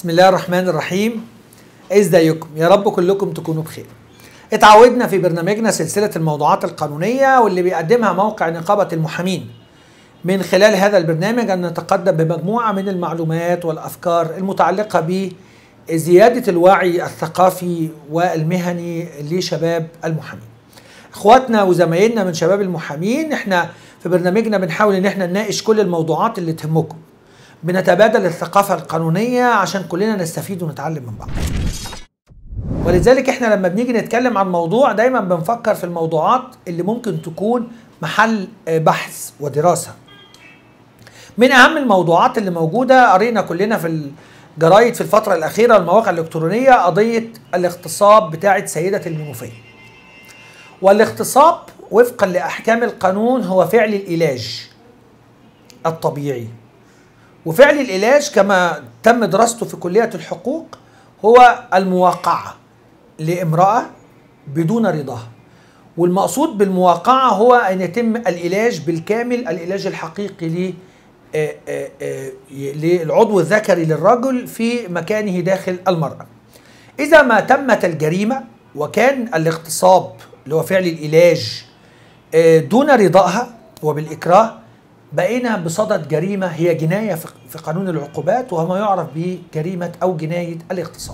بسم الله الرحمن الرحيم ازيكم يا رب كلكم تكونوا بخير اتعودنا في برنامجنا سلسلة الموضوعات القانونية واللي بيقدمها موقع نقابة المحامين من خلال هذا البرنامج أن نتقدم بمجموعة من المعلومات والأفكار المتعلقة بزيادة الوعي الثقافي والمهني لشباب المحامين اخواتنا وزمايلنا من شباب المحامين احنا في برنامجنا بنحاول ان احنا نناقش كل الموضوعات اللي تهمكم بنتبادل الثقافة القانونية عشان كلنا نستفيد ونتعلم من بعض ولذلك احنا لما بنيجي نتكلم عن موضوع دايما بنفكر في الموضوعات اللي ممكن تكون محل بحث ودراسة من اهم الموضوعات اللي موجودة قرينا كلنا في الجرايد في الفترة الأخيرة المواقع الإلكترونية قضية الاغتصاب بتاعة سيدة المنوفية والاغتصاب وفقا لأحكام القانون هو فعل العلاج الطبيعي وفعل العلاج كما تم دراسته في كلية الحقوق هو المواقعة لامرأة بدون رضاها والمقصود بالمواقعة هو أن يتم العلاج بالكامل العلاج الحقيقي للعضو الذكري للرجل في مكانه داخل المرأة إذا ما تمت الجريمة وكان الاغتصاب اللي هو فعل العلاج دون رضائها وبالإكراه بقينا بصدد جريمة هي جناية في قانون العقوبات وهو ما يعرف بجريمة أو جناية الاغتصاب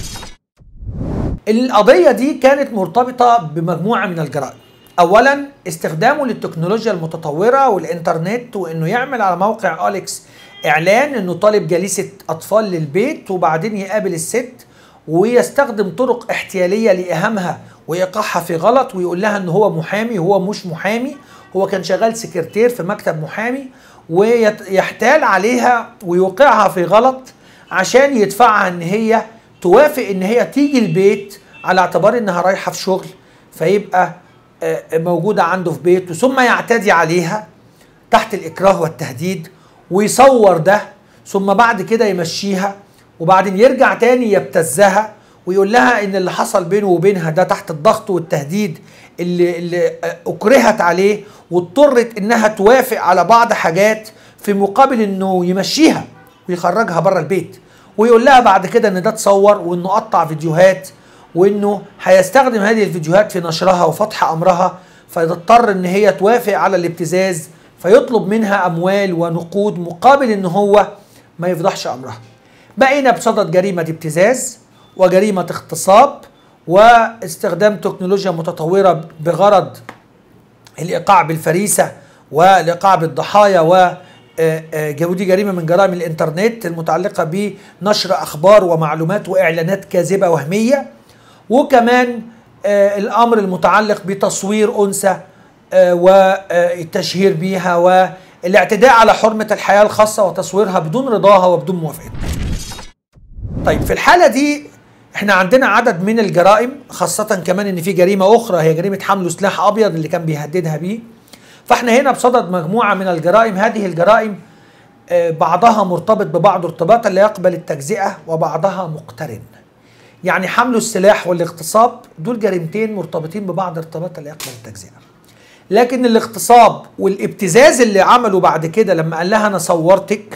القضية دي كانت مرتبطة بمجموعة من الجرائم أولا استخدامه للتكنولوجيا المتطورة والإنترنت وإنه يعمل على موقع أليكس إعلان إنه طالب جليسة أطفال للبيت وبعدين يقابل الست ويستخدم طرق احتيالية لإيهامها وإيقاعها في غلط ويقول لها إن هو محامي هو مش محامي هو كان شغال سكرتير في مكتب محامي ويحتال عليها ويوقعها في غلط عشان يدفعها ان هي توافق ان هي تيجي البيت على اعتبار انها رايحه في شغل فيبقى موجوده عنده في بيته ثم يعتدي عليها تحت الاكراه والتهديد ويصور ده ثم بعد كده يمشيها وبعدين يرجع تاني يبتزها ويقول لها ان اللي حصل بينه وبينها ده تحت الضغط والتهديد اللي, اللي اكرهت عليه واضطرت انها توافق على بعض حاجات في مقابل انه يمشيها ويخرجها بره البيت ويقول لها بعد كده ان ده اتصور وانه قطع فيديوهات وانه هيستخدم هذه الفيديوهات في نشرها وفتح امرها فتضطر ان هي توافق على الابتزاز فيطلب منها اموال ونقود مقابل ان هو ما يفضحش امرها بقينا بصدد جريمه ابتزاز وجريمه اغتصاب واستخدام تكنولوجيا متطوره بغرض الايقاع بالفريسه والايقاع بالضحايا و ودي جريمه من جرائم الانترنت المتعلقه بنشر اخبار ومعلومات واعلانات كاذبه وهميه وكمان الامر المتعلق بتصوير انثى والتشهير بيها والاعتداء على حرمه الحياه الخاصه وتصويرها بدون رضاها وبدون موافقتها. طيب في الحاله دي احنا عندنا عدد من الجرائم خاصة كمان ان في جريمة اخرى هي جريمة حمل سلاح ابيض اللي كان بيهددها بيه فاحنا هنا بصدد مجموعة من الجرائم هذه الجرائم بعضها مرتبط ببعض ارتباطا لا يقبل التجزئة وبعضها مقترن يعني حمل السلاح والاغتصاب دول جريمتين مرتبطين ببعض ارتباطا لا يقبل التجزئة لكن الاغتصاب والابتزاز اللي عمله بعد كده لما قال لها انا صورتك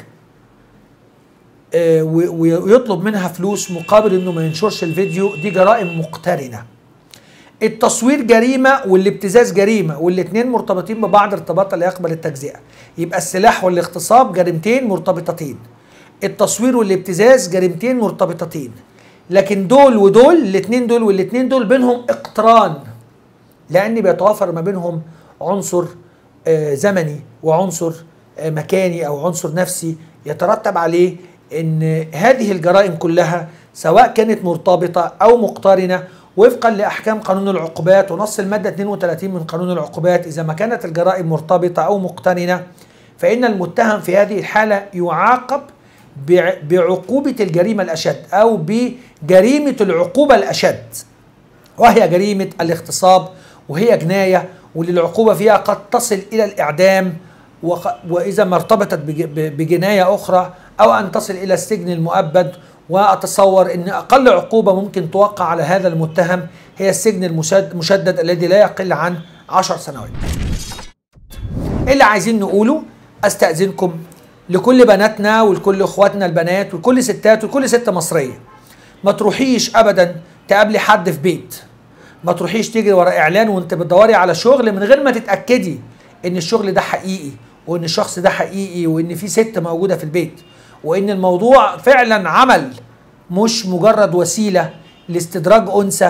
ويطلب منها فلوس مقابل انه ما ينشرش الفيديو دي جرائم مقترنه التصوير جريمه والابتزاز جريمه والاثنين مرتبطين ببعض ارتباطا لا يقبل التجزئه يبقى السلاح والاغتصاب جريمتين مرتبطتين التصوير والابتزاز جريمتين مرتبطتين لكن دول ودول الاثنين دول والاثنين دول بينهم اقتران لان بيتوافر ما بينهم عنصر زمني وعنصر مكاني او عنصر نفسي يترتب عليه ان هذه الجرائم كلها سواء كانت مرتبطه او مقترنه وفقا لاحكام قانون العقوبات ونص الماده 32 من قانون العقوبات اذا ما كانت الجرائم مرتبطه او مقترنه فان المتهم في هذه الحاله يعاقب بعقوبه الجريمه الاشد او بجريمه العقوبه الاشد وهي جريمه الاغتصاب وهي جنايه واللي العقوبه فيها قد تصل الى الاعدام واذا ما ارتبطت بجنايه اخرى او ان تصل الى السجن المؤبد واتصور ان اقل عقوبه ممكن توقع على هذا المتهم هي السجن المشدد الذي لا يقل عن عشر سنوات. اللي عايزين نقوله استاذنكم لكل بناتنا ولكل اخواتنا البنات ولكل ستات ولكل ست مصريه ما تروحيش ابدا تقابلي حد في بيت ما تروحيش تيجي ورا اعلان وانت بتدوري على شغل من غير ما تتاكدي ان الشغل ده حقيقي وان الشخص ده حقيقي وان في ست موجوده في البيت وان الموضوع فعلا عمل مش مجرد وسيله لاستدراج انثى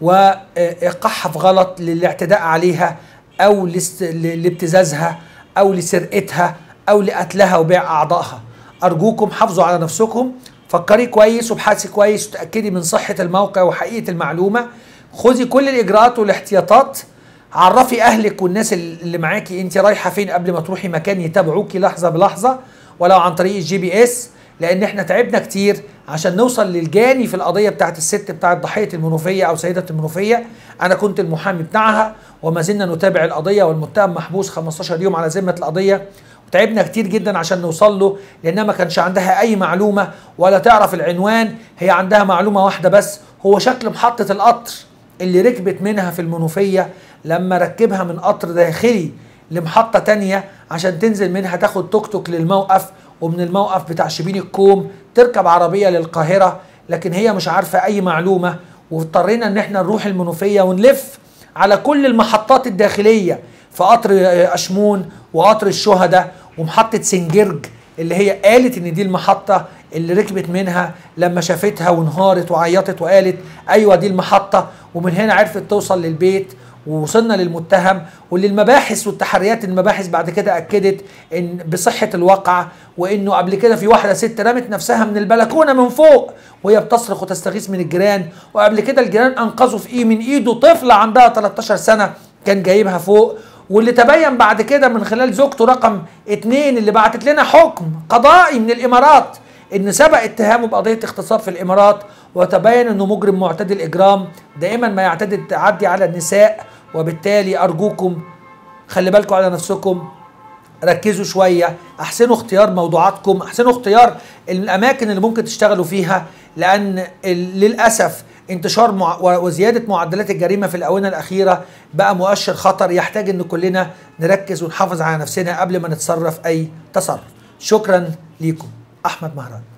وايقاعها في غلط للاعتداء عليها او لاست- ل- لابتزازها او لسرقتها او لقتلها وبيع اعضائها ارجوكم حافظوا على نفسكم فكري كويس وابحثي كويس وتاكدي من صحه الموقع وحقيقه المعلومه خذي كل الاجراءات والاحتياطات عرفي اهلك والناس اللي معاكي انت رايحه فين قبل ما تروحي مكان يتابعوكي لحظه بلحظه ولو عن طريق الجي بي اس لان احنا تعبنا كتير عشان نوصل للجاني في القضيه بتاعت الست بتاعت ضحيه المنوفيه او سيده المنوفيه انا كنت المحامي بتاعها وما زلنا نتابع القضيه والمتهم محبوس 15 يوم على ذمه القضيه وتعبنا كتير جدا عشان نوصل له لانها ما كانش عندها اي معلومه ولا تعرف العنوان هي عندها معلومه واحده بس هو شكل محطه القطر اللي ركبت منها في المنوفيه لما ركبها من قطر داخلي لمحطة تانية عشان تنزل منها تاخد توك توك للموقف ومن الموقف بتاع شبين الكوم تركب عربية للقاهرة لكن هي مش عارفة أي معلومة واضطرينا إن احنا نروح المنوفية ونلف على كل المحطات الداخلية في قطر آه، أشمون وقطر الشهداء ومحطة سنجرج اللي هي قالت إن دي المحطة اللي ركبت منها لما شافتها وانهارت وعيطت وقالت أيوة دي المحطة ومن هنا عرفت توصل للبيت ووصلنا للمتهم وللمباحث والتحريات المباحث بعد كده اكدت ان بصحه الواقع وانه قبل كده في واحده ست رمت نفسها من البلكونه من فوق وهي بتصرخ وتستغيث من الجيران وقبل كده الجيران انقذوا في ايه من ايده طفله عندها 13 سنه كان جايبها فوق واللي تبين بعد كده من خلال زوجته رقم اتنين اللي بعتت لنا حكم قضائي من الامارات ان سبق اتهامه بقضيه اغتصاب في الامارات وتبين انه مجرم معتدي الاجرام دائما ما يعتدي التعدي على النساء وبالتالي ارجوكم خلي بالكم على نفسكم ركزوا شويه احسنوا اختيار موضوعاتكم احسنوا اختيار الاماكن اللي ممكن تشتغلوا فيها لان ال- للاسف انتشار مع وزياده معدلات الجريمه في الاونه الاخيره بقى مؤشر خطر يحتاج ان كلنا نركز ونحافظ على نفسنا قبل ما نتصرف اي تصرف شكرا ليكم احمد مهران